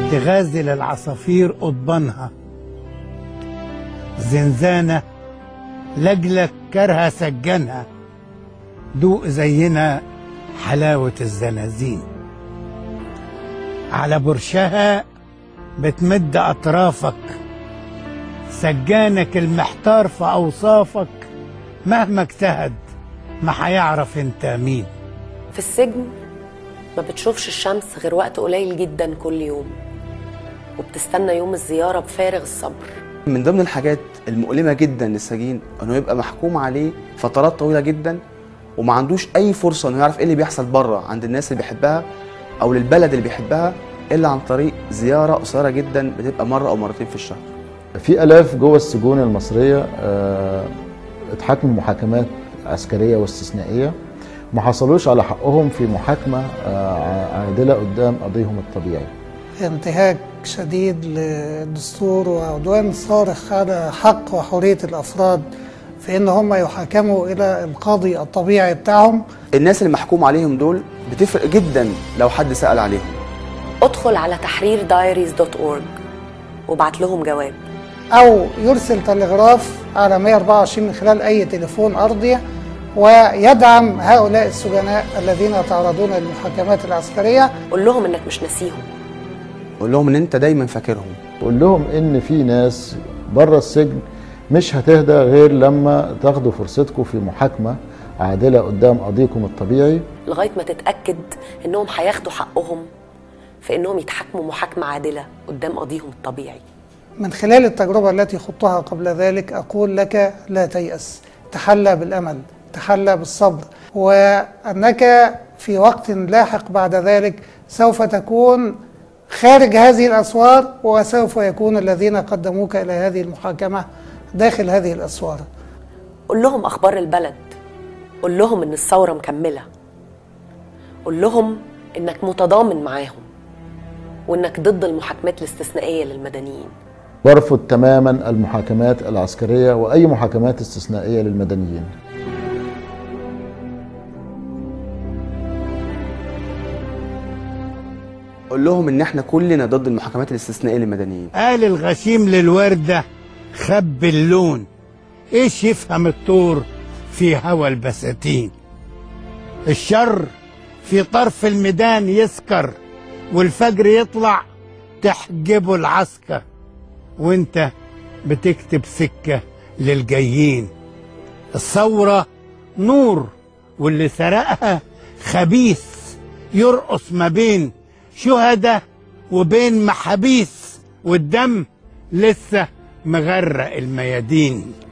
تغازل العصافير قضبانها زنزانة لجلك كرها سجنها دوق زينا حلاوة الزنازين على برشها بتمد أطرافك سجانك المحتار في أوصافك مهما اجتهد ما هيعرف انت مين في السجن ما بتشوفش الشمس غير وقت قليل جدا كل يوم وبتستنى يوم الزيارة بفارغ الصبر من ضمن الحاجات المؤلمة جدا للسجين انه يبقى محكوم عليه فترات طويلة جدا وما عندوش اي فرصة انه يعرف ايه اللي بيحصل بره عند الناس اللي بيحبها او للبلد اللي بيحبها الا عن طريق زيارة قصيرة جدا بتبقى مرة او مرتين في الشهر في الاف جوه السجون المصريه آه، اتحاكموا محاكمات عسكريه واستثنائيه ما حصلوش على حقهم في محاكمه آه، عادله قدام قضيهم الطبيعي انتهاك شديد للدستور وعدوان صارخ على حق وحرية الأفراد في إن هم يحاكموا إلى القاضي الطبيعي بتاعهم الناس اللي محكوم عليهم دول بتفرق جدا لو حد سأل عليهم ادخل على تحرير دايريز دوت اورج وابعت لهم جواب أو يرسل تلغراف على 124 من خلال أي تليفون أرضي ويدعم هؤلاء السجناء الذين يتعرضون للمحاكمات العسكرية قول لهم انك مش ناسيهم قول لهم ان انت دايما فاكرهم قول لهم ان في ناس بره السجن مش هتهدى غير لما تاخدوا فرصتكم في محاكمه عادله قدام قضيكم الطبيعي لغاية ما تتأكد انهم هياخدوا حقهم في انهم يتحاكموا محاكمة عادلة قدام قاضيهم الطبيعي من خلال التجربة التي خضتها قبل ذلك أقول لك لا تيأس تحلى بالأمل تحلى بالصبر وأنك في وقت لاحق بعد ذلك سوف تكون خارج هذه الأسوار وسوف يكون الذين قدموك إلى هذه المحاكمة داخل هذه الأسوار قول لهم اخبار البلد قول لهم ان الثورة مكملة قول لهم انك متضامن معاهم وانك ضد المحاكمات الاستثنائية للمدنيين برفض تماما المحاكمات العسكريه واي محاكمات استثنائيه للمدنيين قول لهم ان احنا كلنا ضد المحاكمات الاستثنائية للمدنيين قال الغشيم للوردة خب اللون ايش يفهم الطور في هوى البساتين الشر في طرف الميدان يسكر والفجر يطلع تحجبه العسكر وانت بتكتب سكة للجايين الثورة نور واللي سرقها خبيث يرقص ما بين شهداء وبين محابيس والدم لسه مغرق الميادين